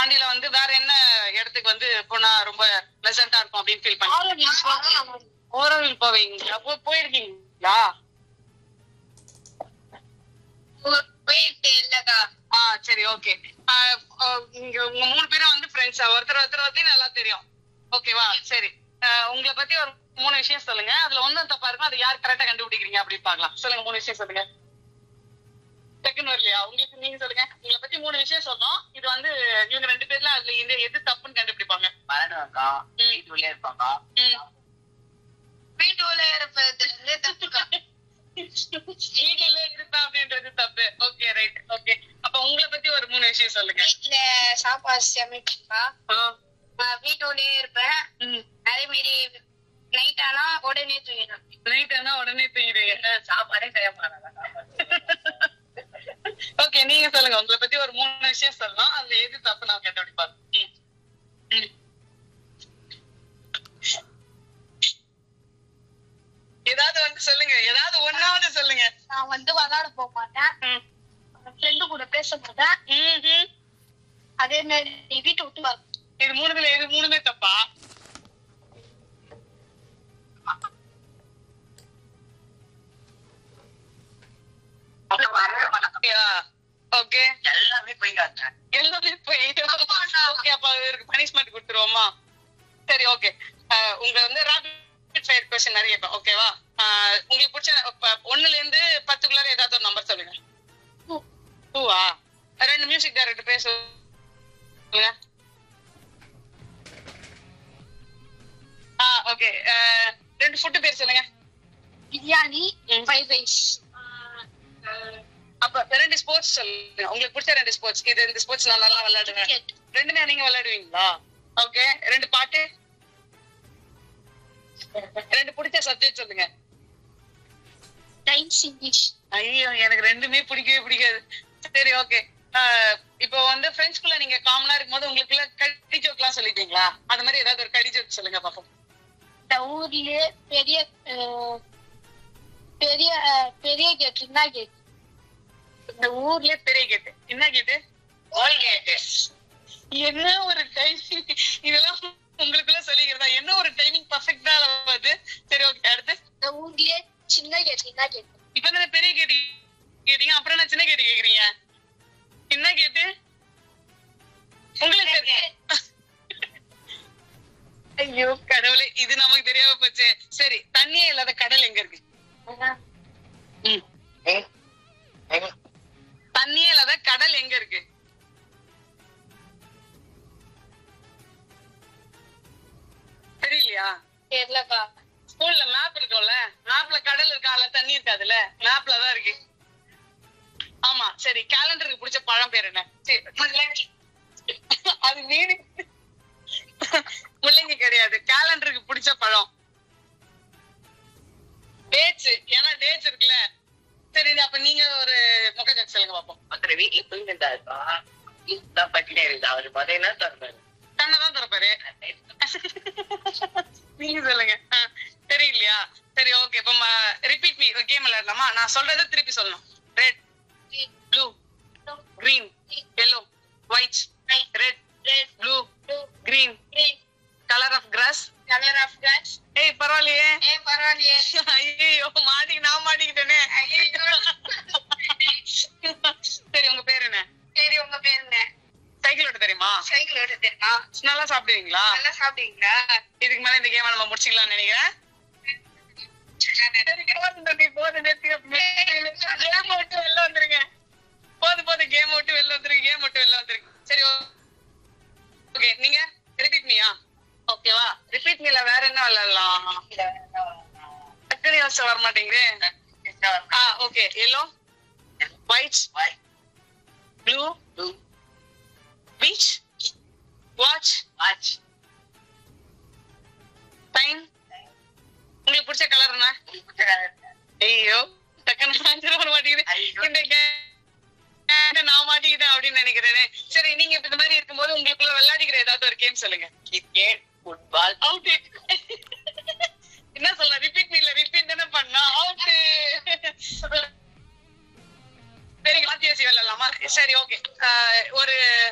பாண்டியில வந்து வேற என்ன இடத்துக்கு வந்து போனா ரொம்ப பிளசண்டா இருக்கும் அப்படின்னு ஃபீல் பண்ணி ஓரவில் போவீங்களா போ போயிருக்கீங்களா போயிட்டு இல்லக்கா ஆ சரி ஓகே இங்க உங்க மூணு பேரும் வந்து ஃப்ரெண்ட்ஸா ஒருத்தர் ஒருத்தர் பத்தி நல்லா தெரியும் ஓகேவா சரி ஆஹ் உங்களை பத்தி ஒரு மூணு விஷயம் சொல்லுங்க அதுல ஒண்ணும் தப்பா இருக்கும் அது யார் கரெக்டா கண்டுபிடிக்கிறீங்க அப்படின்னு பார்க்கலாம் சொல்லுங்க மூணு விஷயம் சொல்லுங்க டக்குன்னு வரலையா உங்களுக்கு நீங்க சொல்லுங்க உங்களை பத்தி மூணு விஷயம் சொன்னோம் இது வந்து இவங்க ரெண்டு பேர்ல அதுல இந்த எது தப்புன்னு கண்டுபிடிப்பாங்க விளையாடுவாங்கக்கா வீட்டுக்குள்ளே இருப்பாங்க ம். வீட்டுல இருப்பது வந்து தப்புக்கா வீட்டுல இருந்தா அப்படின்றது தப்பு ஓகே ரைட் ஓகே அப்ப உங்களை பத்தி ஒரு மூணு விஷயம் சொல்லுங்க வீட்டுல சாப்பாடு சமைப்பா ஆ. வீட்டுலயே இருப்பேன் ம். அதே மாதிரி நைட் ஆனா உடனே தூங்கிடும் நைட் ஆனா உடனே தூங்கிடுவீங்க சாப்பாடே செய்ய மாட்டாங்க ஓகே நீங்க சொல்லுங்க உங்களை பத்தி ஒரு மூணு விஷயம் சொல்லலாம் அதுல எது தப்பு நான் கண்டுபிடிப்பாரு ம். ம். ஏதாவது வந்து சொல்லுங்க ஏதாவது ஒண்ணாவது சொல்லுங்க நான் வந்து விளையாட போக மாட்டேன் ம். ஃப்ரெண்டு கூட பேச மாட்டேன் ம்ஹும். அதே மாதிரி வீட்டை விட்டு வர இது மூணுல இது மூணுமே தப்பா அவங்க வரவே மாட்டாங்க ஓகே எல்லாமே போய் காட்டுறேன் எல்லாமே போய் ஓகே அப்ப இவருக்கு பனிஷ்மெண்ட் கொடுத்துருவோமா சரி ஓகே உங்க வந்து ராபிட் ஃபயர் கொஸ்டின் நிறைய கேட்பேன் ஓகேவா உங்களுக்கு பிடிச்ச இப்ப ஒண்ணுல இருந்து பத்துக்குள்ளார ஏதாவது ஒரு நம்பர் சொல்லுங்க Two. டூவா ரெண்டு மியூசிக் டைரக்டர் பேர் சொல்லுங்க ஆ ஓகே ரெண்டு ஃபுட் பேர் சொல்லுங்க பிரியாணி ம். ஃப்ரைட் ரைஸ் அப்ப ரெண்டு ஸ்போர்ட்ஸ் சொல்லுங்க உங்களுக்கு பிடிச்ச ரெண்டு ஸ்போர்ட்ஸ் இது இந்த ஸ்போர்ட்ஸ் நான் நல்லா விளையாடுவேன் கிரிக்கெட் ரெண்டுமே நீங்க விளையாடுவீங்களா ஓகே ரெண்டு பாட்டு ரெண்டு பிடிச்ச சப்ஜெக்ட் சொல்லுங்க டைம்ஸ் இங்கிலீஷ் ஐயோ எனக்கு ரெண்டுமே பிடிக்கவே பிடிக்காது சரி ஓகே இப்போ வந்து ஃப்ரெண்ட்ஸ்குள்ள நீங்க காமனா இருக்கும்போது உங்களுக்குள்ள கடி ஜோக் எல்லாம் சொல்லிட்டீங்களா அது மாதிரி ஏதாவது ஒரு கடி ஜோக் சொல்லுங்க பாப்போம் இந்த ஊர்லயே பெரிய அஹ், பெரிய அஹ், பெரிய கேட் என்ன கேட் இந்த ஊர்லயே பெரிய கேட்டு என்ன கேட்டு கோல்கேட்டு என்ன ஒரு டைமிங் இதெல்லாம் உங்களுக்குள்ள சொல்லிக்கிறதா என்ன ஒரு டைமிங் பர்ஃபெக்டா வருது சரி ஓகே அடுத்து இந்த ஊர்லயே சின்ன கேட் என்ன கேட் இப்ப தானே பெரிய கேட்டு கேட்டீங்க அப்புறம் என்ன சின்ன கேட்டு கேக்குறீங்க என்ன கேட்டு உங்களுக்கு தெரி- ஐயோ கடவுளே இது நமக்கு தெரியாம போச்சு சரி தண்ணியே இல்லாத கடல் எங்க இருக்கு ம். தண்ணியே இல்லாத கடல் எங்க இருக்கு தெரியலையா தெரியலக்கா ஸ்கூல்ல மேப் இருக்கும்ல மேப்ல கடல் இருக்கால தண்ணி இருக்காதுல்ல மேப்ல தான் இருக்கு ஆமா சரி கேலண்டருக்கு பிடிச்ச பழம் பேர் என்ன சரி, முள்ளங்கி. அது மீன் முள்ளங்கி கிடையாது கேலண்டருக்கு பிடிச்ச பழம் டேட்ஸ் ஏன்னா டேட்ஸ் இருக்குல்ல சரி அப்ப நீங்க ஒரு முகஜாக் சொல்லுங்க பாப்போம் ஒருத்தர் வீட்டுல தூங்கிட்டா இருக்கா வீட்டுல பட்டினே இருக்கு அவரு பார்த்தீங்கன்னா தருவாரு கண்ணை தான் திறப்பாரு நீங்க சொல்லுங்க ஆ, தெரியலையா சரி ஓகே இப்ப ரிப்பீட் மீ கேம் விளையாடலாமா நான் சொல்றதை திருப்பி சொல்லணும் red blue green yellow white red red blue green green colour of grass colour of glass ஏய் பரவாயில்லையே ஏ பரவாயில்லையே ஐயோ மாட்டி நான் மாட்டிக்கிட்டேனே சரி உங்க பேர் என்ன சரி உங்க பேர் என்ன சைக்கிள் ஓட்ட தெரியுமா சைக்கிள் ஓட்ட தெரியுமா நல்லா சாப்பிடுவீங்களா நல்லா சாப்பிடுவீங்களா இதுக்கு மேல இந்த கேம் நம்ம முடிச்சுக்கலாம்னு நினைக்கிறேன் சரி, போதும் தம்பி, போதும், நிறுத்துங்க. Game விட்டு வெளில வந்துருங்க. போதும், போதும், game விட்டு வெளில வந்துருங்க, game விட்டு வெளில வந்துருங்க. சரி, ஓகே நீங்க ரிப்பீட் மீயா ஓகேவா ரிப்பீட் மீல வேற என்ன விளையாடலாம் டக்குனு யோசிச்சு வர மாட்டேங்குது ஆ okay yellow white blue peach watch watch time உங்களுக்கு பிடிச்ச கலர் என்ன ஐயோ டக்குனு ஆன்சர் வர மாட்டேங்குது ஐயோ. இந்த game நான் மாட்டிக்கிட்டேன் அப்படின்னு நினைக்கிறேனே சரி நீங்க இப்ப இந்த மாதிரி இருக்கும்போது உங்களுக்குள்ள விளையாடிக்கிற ஏதாவது ஒரு கேம் சொல்லுங்க கிரிக்கெட் ஃபுட்பால் அவுட் என்ன சொல்ல ரிப்பீட் மீல ரிப்பீட் தானே பண்ணா அவுட் சரி மாத்தி யோசி விளையாடலாமா சரி ஓகே ஒரு